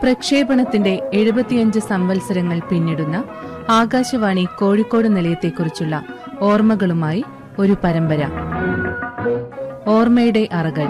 പ്രക്ഷേപണത്തിന്റെ എഴുപത്തിയഞ്ച് സംവത്സരങ്ങൾ പിന്നിടുന്ന ആകാശവാണി കോഴിക്കോട് നിലയത്തെക്കുറിച്ചുള്ള ഓർമ്മകളുമായി ഒരു പരമ്പര ഓർമ്മയുടെ അറകൾ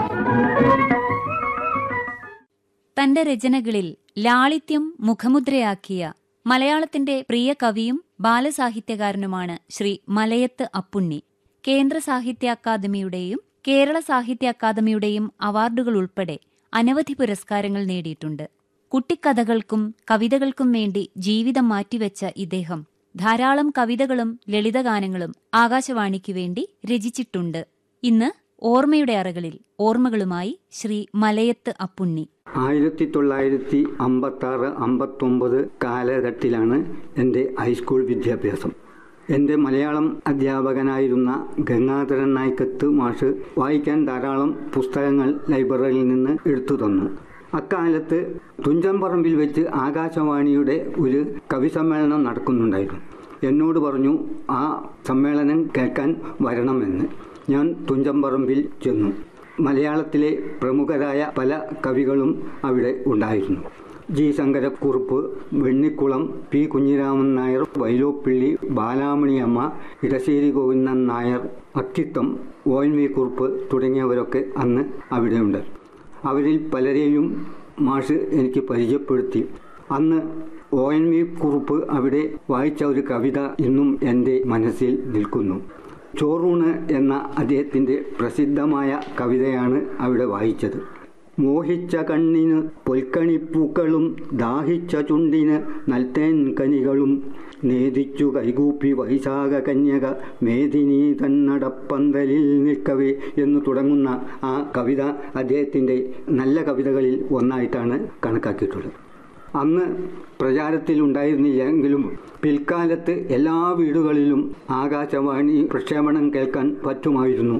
തന്റെ രചനകളിൽ ലാളിത്യം മുഖമുദ്രയാക്കിയ മലയാളത്തിന്റെ പ്രിയ കവിയും ബാലസാഹിത്യകാരനുമാണ് ശ്രീ മലയത്ത് അപ്പുണ്ണി കേന്ദ്ര സാഹിത്യ അക്കാദമിയുടെയും കേരള സാഹിത്യ അക്കാദമിയുടെയും അവാർഡുകൾ ഉൾപ്പെടെ അനവധി പുരസ്കാരങ്ങൾ നേടിയിട്ടുണ്ട് കുട്ടിക്കഥകൾക്കും കവിതകൾക്കും വേണ്ടി ജീവിതം മാറ്റിവെച്ച ഇദ്ദേഹം ധാരാളം കവിതകളും ലളിതഗാനങ്ങളും ആകാശവാണിക്ക് വേണ്ടി രചിച്ചിട്ടുണ്ട് ഇന്ന് ഓർമ്മയുടെ അറകളിൽ ഓർമ്മകളുമായി ശ്രീ മലയത്ത് അപ്പുണ്ണി ആയിരത്തി തൊള്ളായിരത്തി അമ്പത്തി ആറ് അമ്പത്തൊമ്പത് കാലഘട്ടത്തിലാണ് എൻ്റെ ഹൈസ്കൂൾ വിദ്യാഭ്യാസം എൻ്റെ മലയാളം അധ്യാപകനായിരുന്ന ഗംഗാധരൻ നായ്ക്കത്ത് മാഷ് വായിക്കാൻ ധാരാളം പുസ്തകങ്ങൾ ലൈബ്രറിയിൽ നിന്ന് എടുത്തു തന്നു അക്കാലത്ത് തുഞ്ചമ്പറമ്പിൽ വെച്ച് ആകാശവാണിയുടെ ഒരു കവി സമ്മേളനം നടക്കുന്നുണ്ടായിരുന്നു എന്നോട് പറഞ്ഞു ആ സമ്മേളനം കേൾക്കാൻ വരണമെന്ന് ഞാൻ തുഞ്ചമ്പറമ്പിൽ ചെന്നു മലയാളത്തിലെ പ്രമുഖരായ പല കവികളും അവിടെ ഉണ്ടായിരുന്നു G Sankarakurup Vennikkulam P Kunhiraman Nair Vyloppilli Balamaniamma Edassery Govindan Nair Akkitham O N V Kurup തുടങ്ങിയവരൊക്കെ അന്ന് അവിടെയുണ്ട് അവരിൽ പലരെയും മാഷ് എനിക്ക് പരിചയപ്പെടുത്തി അന്ന് ഒ എൻ വി കുറുപ്പ് അവിടെ വായിച്ച ഒരു കവിത ഇന്നും എൻ്റെ മനസ്സിൽ നിൽക്കുന്നു ചോറൂണ് എന്ന അദ്ദേഹത്തിൻ്റെ പ്രസിദ്ധമായ കവിതയാണ് അവിടെ വായിച്ചത് മോഹിച്ച കണ്ണിന് പൊൽക്കണിപ്പൂക്കളും ദാഹിച്ച ചുണ്ടിന് നൽത്തേൻ കനികളും നേദിച്ചു കൈകൂപ്പി വൈശാഖ കന്യക മേദിനി തന്നടപ്പന്തലിൽ നിൽക്കവേ എന്ന് തുടങ്ങുന്ന ആ കവിത അദ്ദേഹത്തിൻ്റെ നല്ല കവിതകളിൽ ഒന്നായിട്ടാണ് കണക്കാക്കിയിട്ടുള്ളത് അന്ന് പ്രചാരത്തിൽ ഉണ്ടായിരുന്നില്ലെങ്കിലും പിൽക്കാലത്ത് എല്ലാ വീടുകളിലും ആകാശവാണി പ്രക്ഷേപണം കേൾക്കാൻ പറ്റുമായിരുന്നു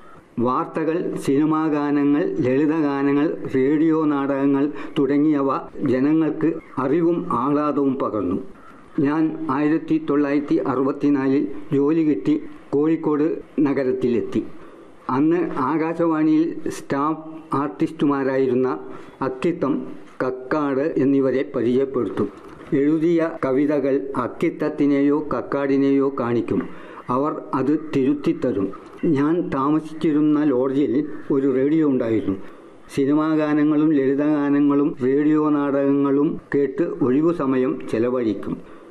വാർത്തകൾ സിനിമാ ഗാനങ്ങൾ ലളിതഗാനങ്ങൾ റേഡിയോ നാടകങ്ങൾ തുടങ്ങിയവ ജനങ്ങൾക്ക് അറിവും ആഹ്ലാദവും പകർന്നു ഞാൻ ആയിരത്തി തൊള്ളായിരത്തി അറുപത്തിനാലിൽ ജോലി കിട്ടി കോഴിക്കോട് നഗരത്തിലെത്തി അന്ന് ആകാശവാണിയിൽ സ്റ്റാഫ് ആർട്ടിസ്റ്റുമാരായിരുന്ന അക്കിത്തം കക്കാട് എന്നിവരെ പരിചയപ്പെടുത്തും എഴുതിയ കവിതകൾ അക്കിത്തത്തിനെയോ കക്കാടിനെയോ കാണിക്കും അവർ അത് തിരുത്തിത്തരും ഞാൻ താമസിച്ചിരുന്ന ലോഡ്ജിൽ ഒരു റേഡിയോ ഉണ്ടായിരുന്നു സിനിമാ ഗാനങ്ങളും ലളിതഗാനങ്ങളും റേഡിയോ നാടകങ്ങളും കേട്ട് ഒഴിവു സമയം ചെലവഴിക്കും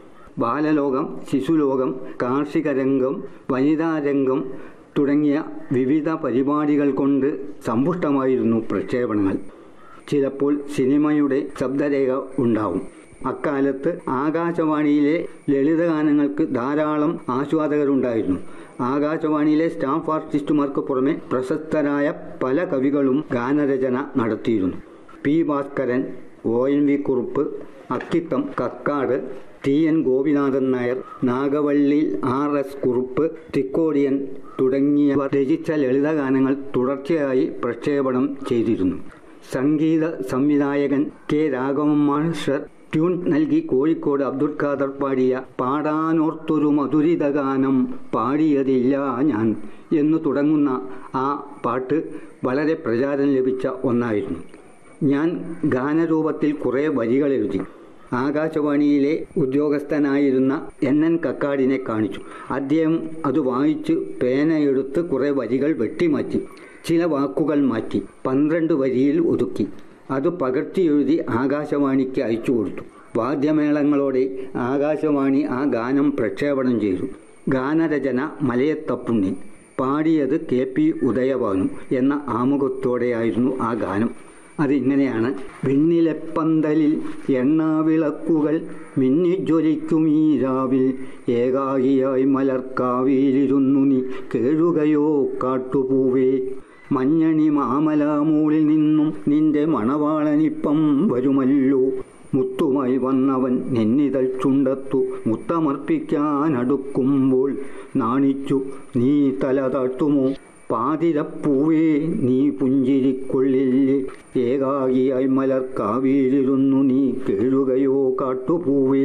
ബാലലോകം ശിശുലോകം കാർഷിക രംഗം വനിതാ രംഗം തുടങ്ങിയ വിവിധ പരിപാടികൾ കൊണ്ട് സമ്പുഷ്ടമായിരുന്നു പ്രക്ഷേപണങ്ങൾ ചിലപ്പോൾ സിനിമയുടെ ശബ്ദരേഖ ഉണ്ടാവും അക്കാലത്ത് ആകാശവാണിയിലെ ലളിതഗാനങ്ങൾക്ക് ധാരാളം ആസ്വാദകരുണ്ടായിരുന്നു ആകാശവാണിയിലെ സ്റ്റാഫ് ആർട്ടിസ്റ്റുമാർക്ക് പുറമെ പ്രശസ്തരായ പല കവികളും ഗാനരചന നടത്തിയിരുന്നു P Bhaskaran O N V Kurup Akkitham Kakkad T N Gopinathan Nair Nagavally R S Kurup Thikkodiyan തുടങ്ങിയവർ രചിച്ച ലളിതഗാനങ്ങൾ തുടർച്ചയായി പ്രക്ഷേപണം ചെയ്തിരുന്നു സംഗീത സംവിധായകൻ കെ രാഘവൻ മാസ്റ്റർ ട്യൂൺ നൽകി കോഴിക്കോട് അബ്ദുൽ ഖാദർ പാടിയ പാടാനോർത്തൊരു മധുരിത ഗാനം പാടിയതില്ല ഞാൻ എന്ന് തുടങ്ങുന്ന ആ പാട്ട് വളരെ പ്രചാരം ലഭിച്ച ഒന്നായിരുന്നു ഞാൻ ഗാനരൂപത്തിൽ കുറേ വരികൾ എഴുതി ആകാശവാണിയിലെ ഉദ്യോഗസ്ഥനായിരുന്ന എൻ എൻ കക്കാടിനെ കാണിച്ചു അദ്ദേഹം അത് വായിച്ച് പേനയെടുത്ത് കുറേ വരികൾ വെട്ടിമാറ്റി ചില വാക്കുകൾ മാറ്റി പന്ത്രണ്ട് വരിയിൽ ഒതുക്കി അത് പകർത്തി എഴുതി ആകാശവാണിക്ക് അയച്ചു കൊടുത്തു വാദ്യമേളങ്ങളോടെ ആകാശവാണി ആ ഗാനം പ്രക്ഷേപണം ചെയ്തു ഗാനരചന മലയത്തപ്പുണ്ണി പാടിയത് കെ പി ഉദയഭാനു എന്ന ആമുഖത്തോടെയായിരുന്നു ആ ഗാനം അതിങ്ങനെയാണ് വിണ്ണിലെപ്പന്തലിൽ എണ്ണാവിളക്കുകൾ മിന്നിജ്വലിക്കും ഈ രാവിൽ ഏകാകിയായി മലർക്കാവിയിലിരുന്നു നീ കേഴുകയോ കാട്ടുപൂവേ മഞ്ഞണി മാമലാമൂളിൽ നിന്നും നിന്റെ മണവാളനിപ്പം വരുമല്ലോ മുത്തുമായി വന്നവൻ നിന്നിതൾ ചുണ്ടത്തു മുത്തമർപ്പിക്കാൻ അടുക്കുമ്പോൾ നാണിച്ചു നീ തല താഴ്ത്തുമോ പാതിരപ്പൂവേ നീ പുഞ്ചിരിക്കൊള്ളില്ലേ ഏകാകിയായി മലർക്കാവിയിലിരുന്നു നീ കേഴുകയോ കാട്ടുപൂവേ